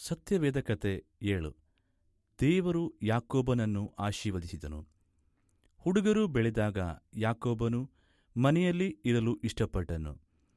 ಸತ್ಯವೇದ ಕತೆ ಏಳು ದೇವರು ಯಾಕೋಬನನ್ನು ಆಶೀರ್ವದಿಸಿದನು ಹುಡುಗರು ಬೆಳೆದಾಗ ಯಾಕೋಬನು ಮನೆಯಲ್ಲಿ ಇರಲು ಇಷ್ಟಪಟ್ಟನು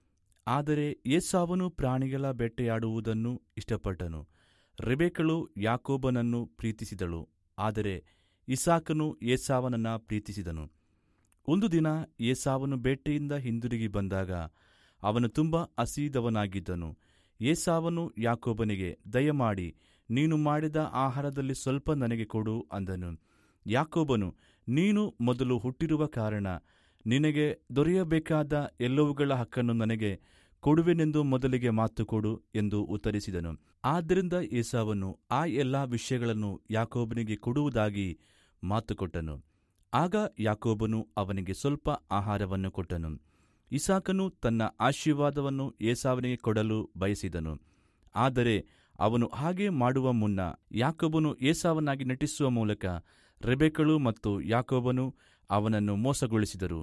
ಆದರೆ ಏಸಾವನು ಪ್ರಾಣಿಗಳ ಬೇಟೆಯಾಡುವುದನ್ನು ಇಷ್ಟಪಟ್ಟನು ರೆಬೆಕಳು ಯಾಕೋಬನನ್ನು ಪ್ರೀತಿಸಿದಳು ಆದರೆ ಇಸಾಕನು ಏಸಾವನನ್ನ ಪ್ರೀತಿಸಿದನು ಒಂದು ದಿನ ಏಸಾವನು ಬೇಟೆಯಿಂದ ಹಿಂದಿರುಗಿ ಬಂದಾಗ ಅವನು ತುಂಬ ಹಸಿದವನಾಗಿದ್ದನು ಏಸಾವನು ಯಾಕೋಬನಿಗೆ ದಯಮಾಡಿ ನೀನು ಮಾಡಿದ ಆಹಾರದಲ್ಲಿ ಸ್ವಲ್ಪ ನನಗೆ ಕೊಡು ಅಂದನು ಯಾಕೋಬನು ನೀನು ಮೊದಲು ಹುಟ್ಟಿರುವ ಕಾರಣ ನಿನಗೆ ದೊರೆಯಬೇಕಾದ ಎಲ್ಲವುಗಳ ಹಕ್ಕನ್ನು ನನಗೆ ಕೊಡುವೆನೆಂದು ಮೊದಲಿಗೆ ಮಾತು ಕೊಡು ಎಂದು ಉತ್ತರಿಸಿದನು ಆದ್ದರಿಂದ ಏಸಾವನು ಆ ಎಲ್ಲಾ ವಿಷಯಗಳನ್ನು ಯಾಕೋಬನಿಗೆ ಕೊಡುವುದಾಗಿ ಮಾತುಕೊಟ್ಟನು ಆಗ ಯಾಕೋಬನು ಅವನಿಗೆ ಸ್ವಲ್ಪ ಆಹಾರವನ್ನು ಕೊಟ್ಟನು ಇಸಾಕನು ತನ್ನ ಆಶೀರ್ವಾದವನ್ನು ಏಸಾವನಿಗೆ ಕೊಡಲು ಬಯಸಿದನು ಆದರೆ ಅವನು ಹಾಗೆ ಮಾಡುವ ಮುನ್ನ ಯಾಕೋಬನು ಏಸಾವನಾಗಿ ನಟಿಸುವ ಮೂಲಕ ರೆಬೆಕಳು ಮತ್ತು ಯಾಕೋಬನು ಅವನನ್ನು ಮೋಸಗೊಳಿಸಿದರು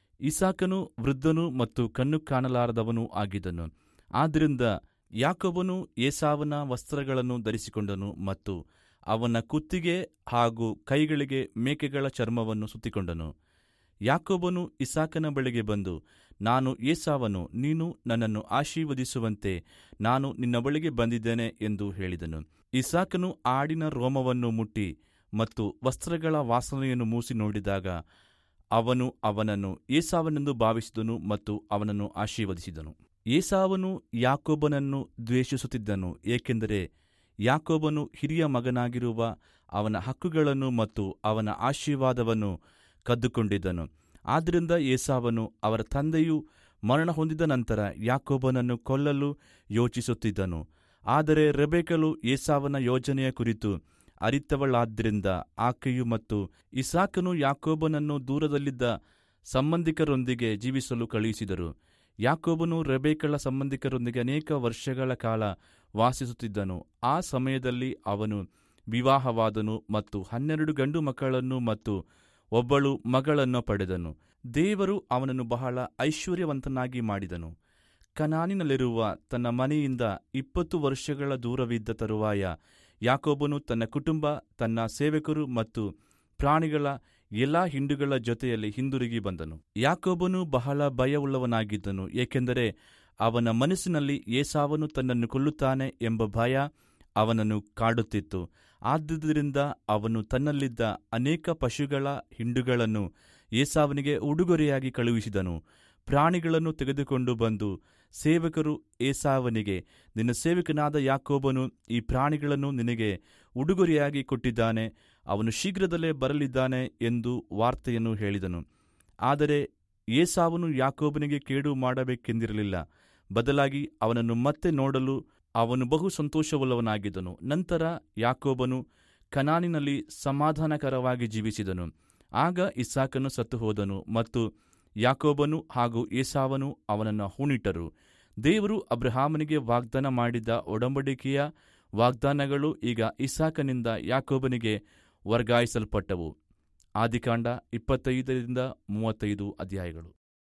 ಇಸಾಕನು ವೃದ್ಧನು ಮತ್ತು ಕಣ್ಣು ಕಾಣಲಾರದವನೂ ಆಗಿದ್ದನು ಆದ್ದರಿಂದ ಯಾಕೋಬನು ಏಸಾವನ ವಸ್ತ್ರಗಳನ್ನು ಧರಿಸಿಕೊಂಡನು ಮತ್ತು ಅವನ ಕುತ್ತಿಗೆ ಹಾಗೂ ಕೈಗಳಿಗೆ ಮೇಕೆಗಳ ಚರ್ಮವನ್ನು ಸುತ್ತಿಕೊಂಡನು ಯಾಕೋಬನು ಇಸಾಕನ ಬಳಿಗೆ ಬಂದು ನಾನು ಏಸಾವನು ನೀನು ನನ್ನನ್ನು ಆಶೀರ್ವದಿಸುವಂತೆ ನಾನು ನಿನ್ನ ಬಳಿಗೆ ಬಂದಿದ್ದೇನೆ ಎಂದು ಹೇಳಿದನು ಇಸಾಕನು ಆಡಿನ ರೋಮವನ್ನು ಮುಟ್ಟಿ ಮತ್ತು ವಸ್ತ್ರಗಳ ವಾಸನೆಯನ್ನು ಮೂಸಿ ನೋಡಿದಾಗ ಅವನು ಅವನನ್ನು ಏಸಾವನೆಂದು ಭಾವಿಸಿದನು ಮತ್ತು ಅವನನ್ನು ಆಶೀರ್ವದಿಸಿದನು ಏಸಾವನು ಯಾಕೋಬನನ್ನು ದ್ವೇಷಿಸುತ್ತಿದ್ದನು ಏಕೆಂದರೆ ಯಾಕೋಬನು ಹಿರಿಯ ಮಗನಾಗಿರುವ ಅವನ ಹಕ್ಕುಗಳನ್ನು ಮತ್ತು ಅವನ ಆಶೀರ್ವಾದವನ್ನು ಕದ್ದುಕೊಂಡಿದ್ದನು ಆದ್ದರಿಂದ ಏಸಾವನು ಅವರ ತಂದೆಯು ಮರಣ ಹೊಂದಿದ ನಂತರ ಯಾಕೋಬನನ್ನು ಕೊಲ್ಲಲು ಯೋಚಿಸುತ್ತಿದ್ದನು ಆದರೆ ರೆಬೆಕಲು ಏಸಾವನ ಯೋಜನೆಯ ಕುರಿತು ಅರಿತವಳಾದ್ದರಿಂದ ಆಕೆಯು ಮತ್ತು ಇಸಾಕನು ಯಾಕೋಬನನ್ನು ದೂರದಲ್ಲಿದ್ದ ಸಂಬಂಧಿಕರೊಂದಿಗೆ ಜೀವಿಸಲು ಕಳುಹಿಸಿದರು ಯಾಕೋಬನು ರೆಬೇಕಳ ಸಂಬಂಧಿಕರೊಂದಿಗೆ ಅನೇಕ ವರ್ಷಗಳ ಕಾಲ ವಾಸಿಸುತ್ತಿದ್ದನು ಆ ಸಮಯದಲ್ಲಿ ಅವನು ವಿವಾಹವಾದನು ಮತ್ತು ಹನ್ನೆರಡು ಗಂಡು ಮಕ್ಕಳನ್ನು ಮತ್ತು ಒಬ್ಬಳು ಮಗಳನ್ನು ಪಡೆದನು ದೇವರು ಅವನನ್ನು ಬಹಳ ಐಶ್ವರ್ಯವಂತನಾಗಿ ಮಾಡಿದನು ಕನಾನಿನಲ್ಲಿರುವ ತನ್ನ ಮನೆಯಿಂದ ಇಪ್ಪತ್ತು ವರ್ಷಗಳ ದೂರವಿದ್ದ ತರುವಾಯ ಯಾಕೋಬನು ತನ್ನ ಕುಟುಂಬ ತನ್ನ ಸೇವಕರು ಮತ್ತು ಪ್ರಾಣಿಗಳ ಎಲ್ಲಾ ಹಿಂಡುಗಳ ಜೊತೆಯಲ್ಲಿ ಹಿಂದಿರುಗಿ ಬಂದನು ಯಾಕೋಬನು ಬಹಳ ಭಯವುಳ್ಳವನಾಗಿದ್ದನು ಏಕೆಂದರೆ ಅವನ ಮನಸ್ಸಿನಲ್ಲಿ ಏಸಾವನು ತನ್ನನ್ನು ಕೊಲ್ಲುತ್ತಾನೆ ಎಂಬ ಭಯ ಅವನನ್ನು ಕಾಡುತ್ತಿತ್ತು ಆದುದರಿಂದ ಅವನು ತನ್ನಲ್ಲಿದ್ದ ಅನೇಕ ಪಶುಗಳ ಹಿಂಡುಗಳನ್ನು ಏಸಾವನಿಗೆ ಉಡುಗೊರೆಯಾಗಿ ಕಳುಹಿಸಿದನು ಪ್ರಾಣಿಗಳನ್ನು ತೆಗೆದುಕೊಂಡು ಬಂದು ಸೇವಕರು ಏಸಾವನಿಗೆ ನಿನ್ನ ಸೇವಕನಾದ ಯಾಕೋಬನು ಈ ಪ್ರಾಣಿಗಳನ್ನು ನಿನಗೆ ಉಡುಗೊರೆಯಾಗಿ ಕೊಟ್ಟಿದ್ದಾನೆ ಅವನು ಶೀಘ್ರದಲ್ಲೇ ಬರಲಿದ್ದಾನೆ ಎಂದು ವಾರ್ತೆಯನ್ನು ಹೇಳಿದನು ಆದರೆ ಏಸಾವನು ಯಾಕೋಬನಿಗೆ ಕೇಡು ಮಾಡಬೇಕೆಂದಿರಲಿಲ್ಲ ಬದಲಾಗಿ ಅವನನ್ನು ಮತ್ತೆ ನೋಡಲು ಅವನು ಬಹು ಸಂತೋಷವುಳ್ಳವನಾಗಿದ್ದನು ನಂತರ ಯಾಕೋಬನು ಕನಾನಿನಲ್ಲಿ ಸಮಾಧಾನಕರವಾಗಿ ಜೀವಿಸಿದನು ಆಗ ಇಸಾಕನು ಸತ್ತು ಹೋದನು ಮತ್ತು ಯಾಕೋಬನು ಹಾಗೂ ಏಸಾವನು ಅವನನ್ನು ಹೂಣಿಟ್ಟರು ದೇವರು ಅಬ್ರಹಾಮನಿಗೆ ವಾಗ್ದಾನ ಮಾಡಿದ್ದ ಒಡಂಬಡಿಕೆಯ ವಾಗ್ದಾನಗಳು ಈಗ ಇಸಾಕನಿಂದ ಯಾಕೋಬನಿಗೆ ವರ್ಗಾಯಿಸಲ್ಪಟ್ಟವು ಆದಿಕಾಂಡ ಇಪ್ಪತ್ತೈದರಿಂದ ಮೂವತ್ತೈದು ಅಧ್ಯಾಯಗಳು